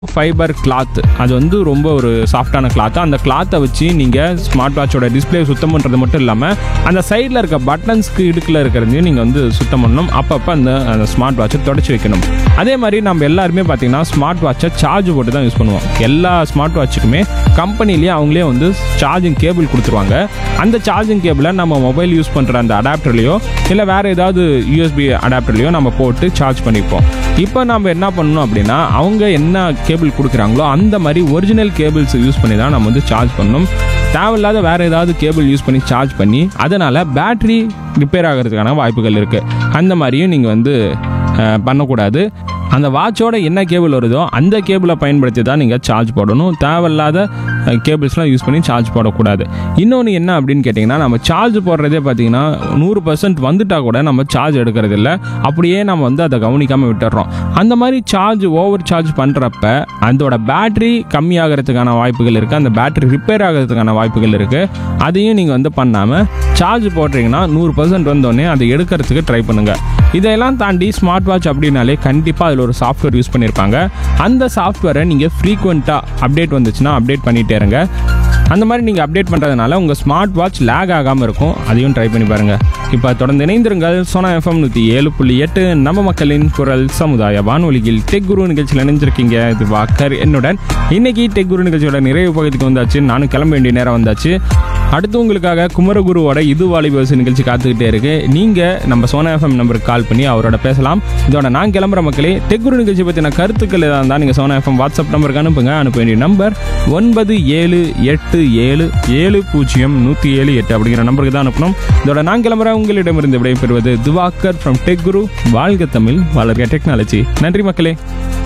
fibre cloth அது வந்து ரொம்ப ஒரு சாஃப்டான கிளாத் அந்த கிளாத்தை வச்சு நீங்கள் ஸ்மார்ட் வாட்சோட டிஸ்பிளே சுத்தம் பண்ணுறது மட்டும் இல்லாமல் அந்த சைடில் இருக்க பட்டன்ஸ்க்கு இடுக்கில் இருக்கிறதையும் நீங்கள் வந்து சுத்தம் பண்ணணும் அப்பப்போ அந்த அந்த ஸ்மார்ட் வாட்சை தொடச்சி வைக்கணும் அதே மாதிரி நம்ம எல்லாருமே பார்த்தீங்கன்னா ஸ்மார்ட் வாட்சை சார்ஜ் போட்டு தான் யூஸ் பண்ணுவோம் எல்லா ஸ்மார்ட் வாட்சுக்குமே கம்பெனிலேயே அவங்களே வந்து சார்ஜிங் கேபிள் கொடுத்துருவாங்க அந்த சார்ஜிங் கேபிளை நம்ம மொபைல் யூஸ் பண்ணுற அந்த அடாப்டர்லையோ இல்லை வேறு ஏதாவது யூஎஸ்பி அடாப்டர்லையோ நம்ம போட்டு சார்ஜ் பண்ணிப்போம் இப்போ நம்ம என்ன பண்ணணும் அப்படின்னா அவங்க என்ன கேபிள் கொடுக்குறாங்களோ அந்த மாதிரி ஒரிஜினல் கேபிள்ஸ் யூஸ் பண்ணி தான் நம்ம வந்து சார்ஜ் பண்ணணும் தேவையில்லாத வேறு ஏதாவது கேபிள் யூஸ் பண்ணி சார்ஜ் பண்ணி அதனால் பேட்டரி ரிப்பேர் ஆகிறதுக்கான வாய்ப்புகள் இருக்குது அந்த மாதிரியும் நீங்கள் வந்து அஹ், பண்ணக்கூடாது அந்த வாட்சோட என்ன கேபிள் வருதோ அந்த கேபிளை பயன்படுத்தி தான் நீங்கள் சார்ஜ் போடணும் தேவையில்லாத கேபிள்ஸ்லாம் யூஸ் பண்ணி சார்ஜ் போடக்கூடாது இன்னொன்று என்ன அப்படின்னு கேட்டிங்கன்னா நம்ம சார்ஜ் போடுறதே பார்த்தீங்கன்னா நூறு பர்சன்ட் வந்துட்டா கூட நம்ம சார்ஜ் எடுக்கிறது இல்ல அப்படியே நம்ம வந்து அதை கவனிக்காமல் விட்டுறோம் அந்த மாதிரி சார்ஜ் ஓவர் சார்ஜ் பண்ணுறப்ப அதோட பேட்டரி கம்மியாகிறதுக்கான வாய்ப்புகள் இருக்குது அந்த பேட்டரி ரிப்பேர் ஆகிறதுக்கான வாய்ப்புகள் இருக்குது அதையும் நீங்கள் வந்து பண்ணாமல் சார்ஜ் போடுறீங்கன்னா நூறு பர்சன்ட் வந்தோடனே அதை எடுக்கிறதுக்கு ட்ரை பண்ணுங்கள் இதையெல்லாம் தாண்டி ஸ்மார்ட் வாட்ச் அப்படின்னாலே கண்டிப்பாக அதில் ஒரு சாஃப்ட்வேர் யூஸ் பண்ணியிருப்பாங்க அந்த சாஃப்ட்வேரை நீங்கள் ஃப்ரீக்வெண்ட்டாக அப்டேட் வந்துச்சுன்னா அப்டேட் பண்ணிட்டே இருங்க அந்த மாதிரி நீங்கள் அப்டேட் பண்ணுறதுனால உங்கள் ஸ்மார்ட் வாட்ச் லேக் ஆகாமல் இருக்கும் அதையும் ட்ரை பண்ணி பாருங்கள் இப்போ தொடர்ந்து இணைந்திருங்கள் சோனா எஃப்எம் நூற்றி ஏழு புள்ளி எட்டு நம்ம மக்களின் குரல் சமுதாய வானொலியில் டெக் குரு நிகழ்ச்சியில் இணைஞ்சிருக்கீங்க இது வாக்கர் என்னுடன் இன்னைக்கு டெக் குரு நிகழ்ச்சியோட நிறைவு பகுதிக்கு வந்தாச்சு நானும் கிளம்ப வேண்டிய நேரம் வந்தாச்சு அடுத்து உங்களுக்காக குமரகுருவோட இது வாலிபர்ஸ் நிகழ்ச்சி காத்துக்கிட்டே இருக்கு நீங்க நம்ம சோனா எஃப்எம் நம்பருக்கு கால் பண்ணி அவரோட பேசலாம் இதோட நான் கிளம்புற மக்களே டெக்குரு நிகழ்ச்சி பற்றின கருத்துக்கள் ஏதாவது இருந்தால் நீங்கள் சோனா எஃப்எம் வாட்ஸ்அப் நம்பருக்கு அனுப்புங்க அனுப்ப வேண்டிய நம்பர் ஒன்பது ஏழு எட்டு ஏழு ஏழு பூஜ்ஜியம் நூற்றி ஏழு எட்டு அப்படிங்கிற நம்பருக்கு தான் அனுப்பணும் இதோட நான் கிளம்புற உங்களிடமிருந்து விடைபெறுவது துவாக்கர் ஃப்ரம் டெக் குரு வாழ்க தமிழ் வளர்க டெக்னாலஜி நன்றி மக்களே